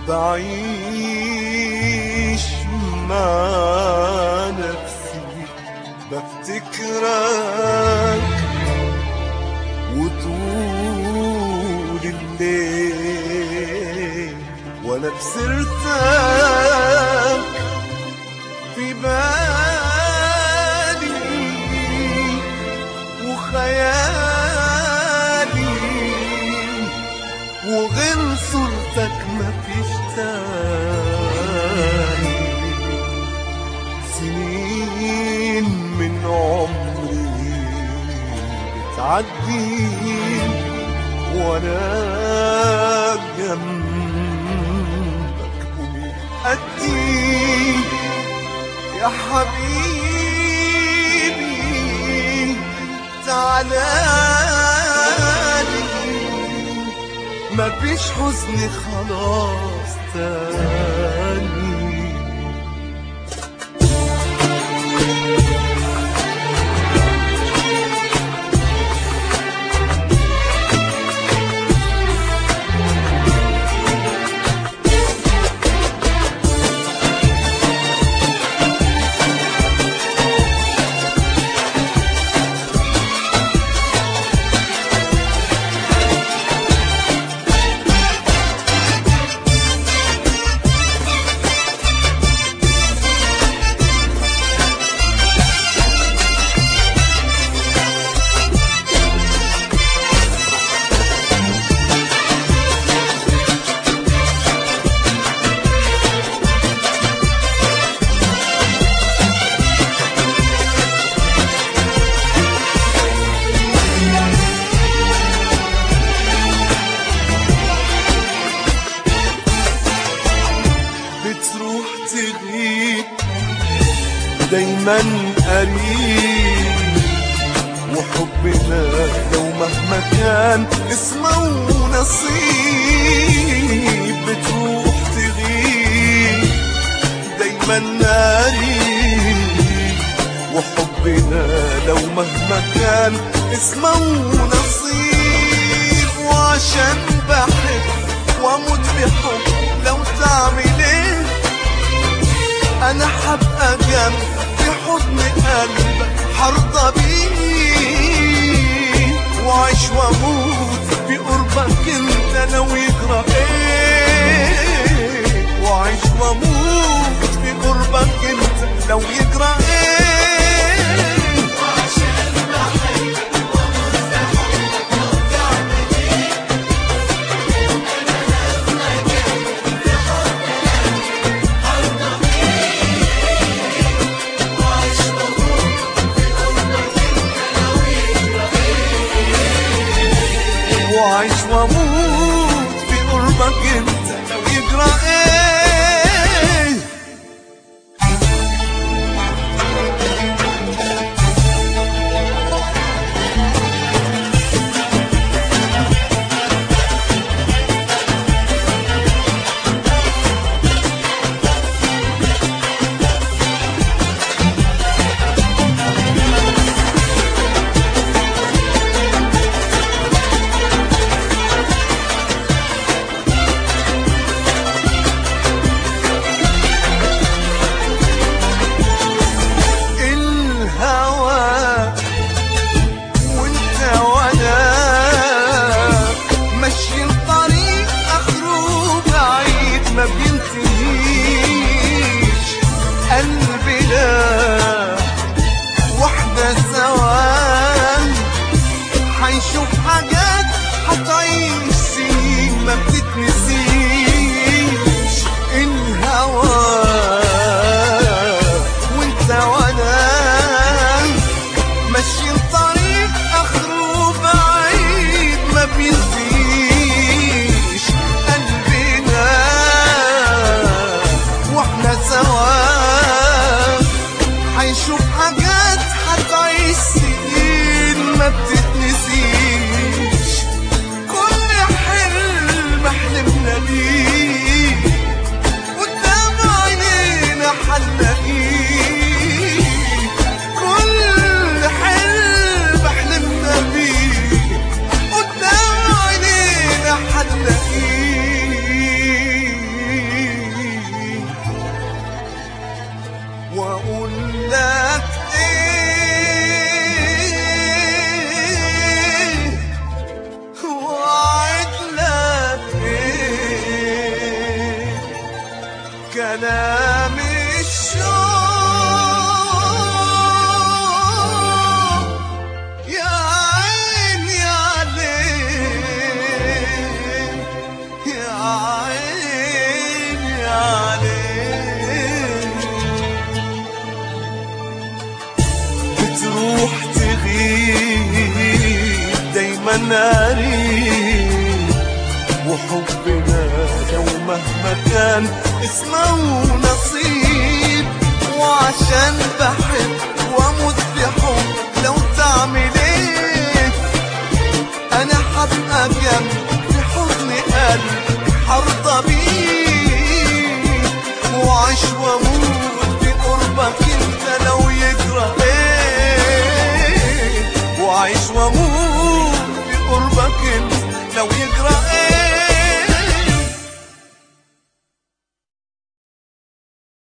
بعيش مع نفسي بفتكرك وطول الليل وانا بسرتك في بالي وخيالي وغير صورتك مفيش تاني سنين من عمري بتعدي وانا جنبك ومأدي يا حبيبي تعالى مفيش حزن خلاص تاني بتروح تغيب دايما قريب وحبنا لو مهما كان اسمه نصيب بتروح تغيب دايما قريب وحبنا لو مهما كان اسمه نصيب وعشان بحب واموت بحب لو تعمل ايه انا حبقى جنب في حضن قلبك حرضى بيه وعيش واموت في قربك انت لو يجرى ايه وعيش واموت في قربك انت لو يجرى ايه وعيش واموت في قربك انت لو يجرى ايه الهوى وانت وانا ماشيين طريق اخره بعيد ما بينتهيش قلبنا واحنا سوا حيشوف حاجات حتعيش سنين ما بتتنسيش الهوى وانت وانا ماشيين طريق اخره بعيد ما بينتهيش قلبنا واحنا سوا حيشوف حاجات حتعيش سنين ما بتتنسيش كل حلم حلمنا كلام الشوق يا عيني عليك يا عيني عليك بتروح تغيب دايما قريب وحبنا لو مهما كان اسمه نصيب وعشان بحب واموت في حب لو تعمل ايه انا حبقى جنب في حضن قلب حرضى بيه وعيش واموت في قربك انت لو يجرى ايه وعيش واموت في قربك انت لو يجرى ايه